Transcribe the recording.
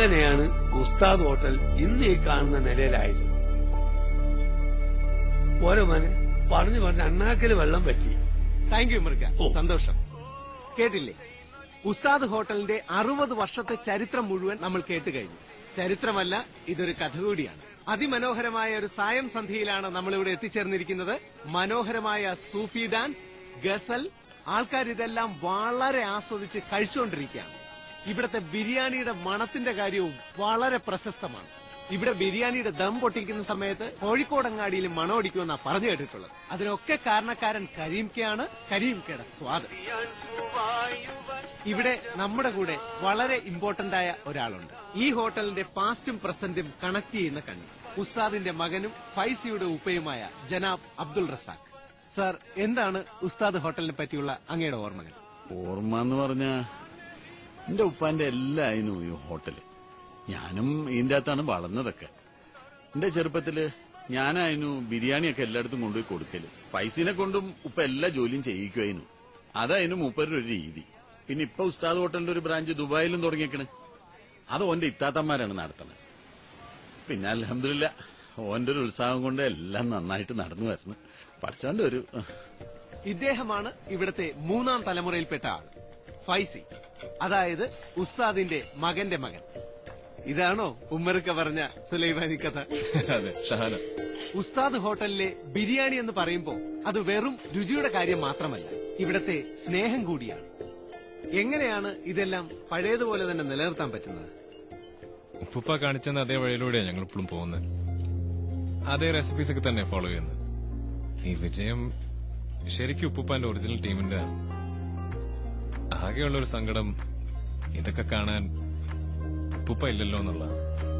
അങ്ങനെയാണ് ഉസ്താദ് ഹോട്ടൽ ഇന്ന് ഈ കാണുന്ന നിലയിലായത് ഓരോ മോനെ പറഞ്ഞു പറഞ്ഞ് അണ്ണാക്കല് വെള്ളം പറ്റി താങ്ക് യു മൃഗ ഓ. സന്തോഷം കേട്ടില്ലേ ഉസ്താദ് ഹോട്ടലിന്റെ അറുപത് വർഷത്തെ ചരിത്രം മുഴുവൻ നമ്മൾ കേട്ട് കഴിഞ്ഞു ചരിത്രമല്ല ഇതൊരു കഥ കൂടിയാണ് അതിമനോഹരമായ ഒരു സായം സന്ധ്യയിലാണ് നമ്മൾ ഇവിടെ എത്തിച്ചേർന്നിരിക്കുന്നത് മനോഹരമായ സൂഫി ഡാൻസ് ഗസൽ ആൾക്കാർ ഇതെല്ലാം വളരെ ആസ്വദിച്ച് കഴിച്ചുകൊണ്ടിരിക്കുകയാണ് ഇവിടത്തെ ബിരിയാണിയുടെ മണത്തിന്റെ കാര്യവും വളരെ പ്രശസ്തമാണ് ഇവിടെ ബിരിയാണിയുടെ ദം പൊട്ടിക്കുന്ന സമയത്ത് കോഴിക്കോടങ്ങാടിയിൽ മണമടിക്കുമെന്നാ പറഞ്ഞു കേട്ടിട്ടുള്ളത് അതിനൊക്കെ കാരണക്കാരൻ കരീംക്കയാണ് കരീംക്കയുടെ സ്വാദ് ഇവിടെ നമ്മുടെ കൂടെ വളരെ ഇമ്പോർട്ടന്റ് ആയ ഒരാളുണ്ട് ഈ ഹോട്ടലിന്റെ പാസ്റ്റും പ്രസന്റും കണക്ട് ചെയ്യുന്ന കണ്ണി ഉസ്താദിന്റെ മകനും ഫൈസിയുടെ ഉപ്പയുമായ ജനാബ് അബ്ദുൾ റസാഖ് സർ എന്താണ് ഉസ്താദ് ഹോട്ടലിനെ പറ്റിയുള്ള അങ്ങയുടെ ഓർമ്മകൾ ഓർമ്മ എന്ന് പറഞ്ഞ എന്റെ ഉപ്പാന്റെ എല്ലായിരുന്നു ഈ ഹോട്ടല് ഞാനും ഇതിന്റെ അകത്താണ് വളർന്നതൊക്കെ എന്റെ ചെറുപ്പത്തില് ഞാനായിരുന്നു ബിരിയാണിയൊക്കെ എല്ലായിടത്തും കൊണ്ടുപോയി കൊടുക്കല് പൈസനെ കൊണ്ടും ഉപ്പ എല്ലാ ജോലിയും ചെയ്യിക്കുമായിരുന്നു അതായിരുന്നു മൂപ്പരുടെ ഒരു രീതി പിന്നെ ഇപ്പൊ ഉസ്താദ് ഹോട്ടലിന്റെ ഒരു ബ്രാഞ്ച് ദുബായിലും തുടങ്ങിയേക്കണ് അത് ഓന്റെ ഇത്താത്തന്മാരാണ് നടത്തുന്നത് പിന്നെ അലഹമില്ല ഓന്റെ ഒരു ഉത്സാഹം കൊണ്ട് എല്ലാം നന്നായിട്ട് നടന്നു വരുന്നു പഠിച്ചോണ്ട് ഒരു ഇദ്ദേഹമാണ് ഇവിടത്തെ മൂന്നാം തലമുറയിൽപ്പെട്ട ആൾ ഫൈസി അതായത് ഉസ്താദിന്റെ മകന്റെ മകൻ ഇതാണോ ഉമ്മർക്ക പറഞ്ഞ സുലൈമാനി കഥ അതെ ഷഹാന ഉസ്താദ് ഹോട്ടലിലെ ബിരിയാണി എന്ന് പറയുമ്പോൾ അത് വെറും രുചിയുടെ കാര്യം മാത്രമല്ല ഇവിടത്തെ സ്നേഹം കൂടിയാണ് എങ്ങനെയാണ് ഇതെല്ലാം പഴയതുപോലെ തന്നെ നിലനിർത്താൻ പറ്റുന്നത് ഉപ്പുപ്പ കാണിച്ചെന്ന അതേ വഴിയിലൂടെയാണ് ഞങ്ങൾ ഇപ്പോഴും പോകുന്നത് അതേ റെസിപ്പീസ് ഒക്കെ തന്നെ ഫോളോ ചെയ്യുന്നത് ഈ വിജയം ശരിക്കും ഉപ്പുപ്പാന്റെ ഒറിജിനൽ ടീമിന്റെ ആകെയുള്ള ഒരു സങ്കടം ഇതൊക്കെ കാണാൻ ഉപ്പുപ്പ ഇല്ലല്ലോ എന്നുള്ള